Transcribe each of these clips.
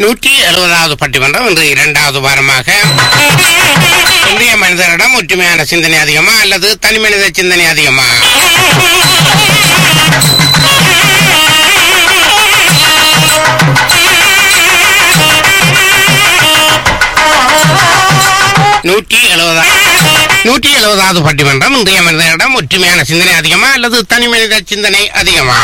நூற்றி எழுபதாவது பட்டிமன்றம் இன்று இரண்டாவது வாரமாக இந்திய மனிதரிடம் ஒற்றுமையான சிந்தனை அதிகமா அல்லது தனி மனித சிந்தனை அதிகமா நூற்றி எழுபதா நூற்றி எழுபதாவது பட்டிமன்றம் இன்றைய மனிதனிடம் ஒற்றுமையான சிந்தனை அதிகமா அல்லது தனி மனித சிந்தனை அதிகமா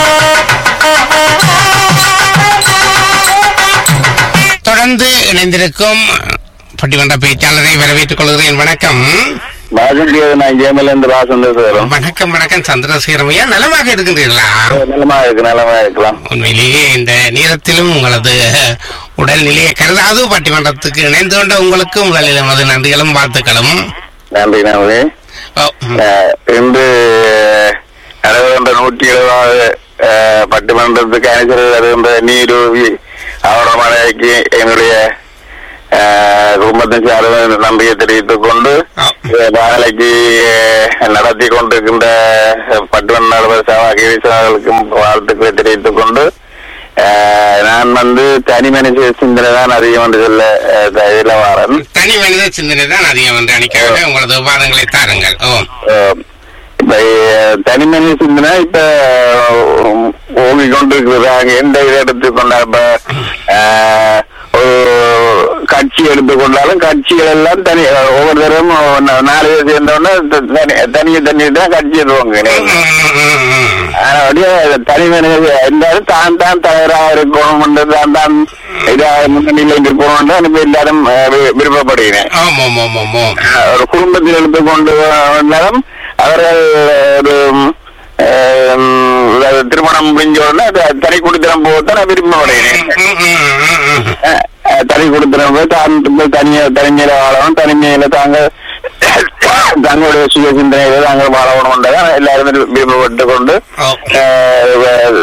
தொடர்ந்து இணைந்திருக்கும் பட்டிமன்ற பேச்சாளரை வரவேற்றுக் கொள்கிறேன் வணக்கம் பாஜக நான் ஜேமல இருந்து ராசந்தர் சாரும் வணக்கம் வணக்கம் சந்திரசேகரம் ஐயா நலமாக இருக்கின்றீர்களா நலமா இருக்கு நலமா இருக்கலாம் உண்மையிலேயே இந்த நேரத்திலும் உங்களது உடல்நிலையை கருதாது பட்டிமன்றத்துக்கு இணைந்து கொண்ட உங்களுக்கு முதலில் நமது நன்றிகளும் வாழ்த்துக்களும் நன்றி நன்றி ஓ, ம். அஹ், இன்று நடைபெறுகின்ற நூற்றி எழுபதாவது அஹ், பட்டிமன்றத்துக்கு அனுசரித்து வருகின்ற நீரூவி அவரமலைக்கு என்னுடைய அஹ், குடும்பத்தின் சார்பில் நன்றியை தெரிவித்துக் கொண்டு ஆ. அஹ், நாளைக்கு அஹ், நடத்தி கொண்டிருக்கின்ற பட்டிமன்ற நடுவர் சவாகிரிசர்களுக்கும் வாழ்த்துக்களை தெரிவித்துக் கொண்டு அஹ், நான் வந்து தனி மனித சிந்தனை தான் அதிகம் என்று சொல்ல அஹ், இதில் வாரன் தனி மனித சிந்தனை தான் அதிகம் என்று அணிக்காக உங்களது விவாதங்களை தாருங்கள் ஓ அஹ் இப்ப அஹ், தனிமனித சிந்தனை இப்ப அஹ், ஓங்கி கொண்டிருக்கிறது அங்க எந்த இதை எடுத்துக்கொண்டா இப்ப அஹ், ஒரு கட்சி எடுத்துக்கொண்டாலும் கட்சிகள் எல்லாம் தனி அஹ், ஒவ்வொரு தடவும் நாலு பேர் சேர்ந்தோடனே தனி தனிய தனி தான் கட்சி எடுவாங்க ம், ம், ம், ம். அப்படியே தனி மனித எல்லாரும் தான் தான் தயாராக இருக்கணும் தான் தான் இதாக முன்னணியில் இருக்கணும் இப்ப எல்லாரும் அஹ், வி- விருப்பப்படுகிறேன் ஆம் ஆம் ஆம் ஆம் ஆம் ஒரு குடும்பத்தில் எடுத்துக்கொண்டு வந்தாலும் அவர்கள் ஒரு ஆம், அதாவது திருமணம் முடிஞ்ச உடனே த- தனி குடித்தனம் போகத்தான் நான் விருப்பப்படுகிறேன் ம், ம், ம், ம். அஹ், அஹ், தனி குடித்தனம் போய் தான் போய் தனிய தனிமையில வாழணும் தனிமையில தாங்க தங்களுடைய சுய சிந்தனையில தாங்கள் வாழணும் எல்லாரும் விருப்பப்பட்டு கொண்டு ஓ. அஹ்,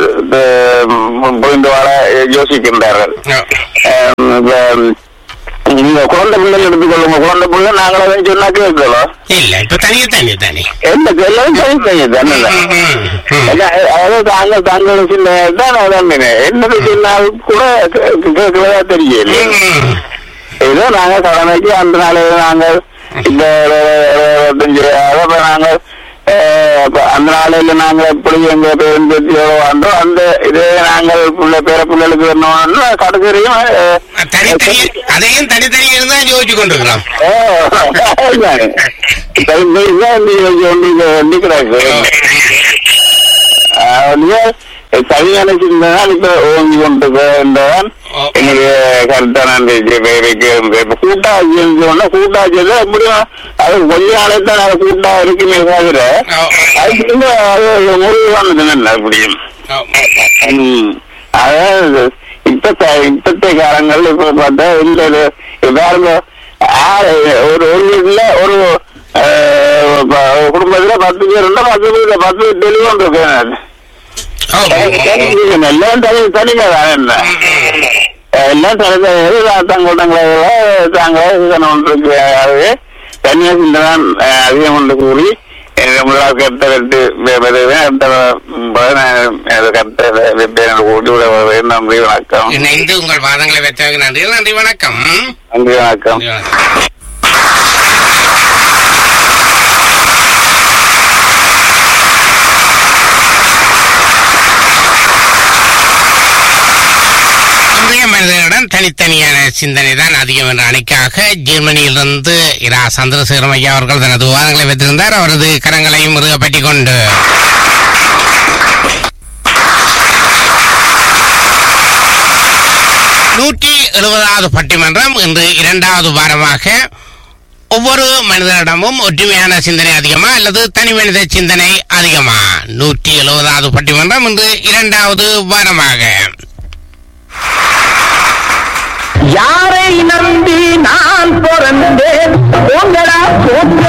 அஹ், புரிந்து வாழ யோசிக்கின்றார்கள் ஓ. ஆம், இப்ப, நீங்க குழந்தை பிள்ளைகள் எடுத்துக்கொள்ளுங்க குழந்தை பிள்ளை நாங்கள தான் சொன்னா கேட்கலாம் இல்ல இப்ப தனியே தனி தனி என்ன எல்லாரும் தனி தனி தானே ம், ம், ம். அதாவது தாங்க தாங்கள் சின்ன தான் அதான் என்னது சொன்னால் கூட கேட்கறதா தெரியல ம். ஏதோ நாங்க கடமைக்கு அந்த நாளையில நாங்கள் இந்த இருபத்தஞ்சு ரூபாய் நாங்கள் அஹ், அப்ப அந்த நாளையில நாங்க எப்படி எங்க பேருந்து வாழ்ந்தோம் அந்த இதே நாங்கள் பிள்ளை பேர பிள்ளைகளுக்கு வரணும்னு கடைசியும் தனித்தனி அதையும் தனித்தனி இருந்தா யோசிச்சு கொண்டிருக்கிறோம் சரியான சிந்தனால் இப்ப ஓங்கி கொண்டு என்றால் என்னுடைய கருத்தான இப்ப கூட்டாட்சி சொன்னா கூட்டாட்சி எப்படியும் அது கொஞ்ச நாளைக்கு தான் அது கூட்டா இருக்குமே தவிர ஓ. அதுக்கு வந்து அது முடிவானது இல்லை அப்படியும் ஓ. ம். அதாவது இப்பத்த இப்பத்த காலங்கள் இப்ப பார்த்தா இந்த இது இப்ப பாருங்க ஆறு ஒரு ஒரு வீட்டுல ஒரு அஹ், ப- ஒரு குடும்பத்துல பத்து பேர் இருந்தா பத்து பேர் பத்து தெளிவான் இருக்கேன் ஓ. எல்லாம் தனி தனிங்க தானே என்ன எல்லாம் தனி தங்கோட்டங்களை தாங்க இருக்கு ஆகவே தனியாக சிந்தனை அதிகம் என்று கூறி முதலாவது கருத்தை கருத்து கருத்தை வெவ்வேறு கூட்டி விட நன்றி வணக்கம் இணைந்து உங்கள் வாதங்களை வைத்ததற்கு நன்றி நன்றி வணக்கம் நன்றி வணக்கம் நன்றி வணக்கம் இன்றைய மனிதனிடம் தனித்தனியான சிந்தனை தான் அதிகம் என்ற அணிக்காக ஜெர்மனியிலிருந்து இரா சந்திரசேகரம் ஐயா அவர்கள் தனது விவாதங்களை வைத்திருந்தார் அவரது கரங்களையும் முருக பற்றிக் கொண்டு நூற்றி எழுபதாவது பட்டிமன்றம் இன்று இரண்டாவது வாரமாக ஒவ்வொரு மனிதனிடமும் ஒற்றுமையான சிந்தனை அதிகமா அல்லது தனி மனித சிந்தனை அதிகமா நூற்றி எழுபதாவது பட்டிமன்றம் இன்று இரண்டாவது வாரமாக யாரை நம்பி நான் பிறந்தேன் உங்களா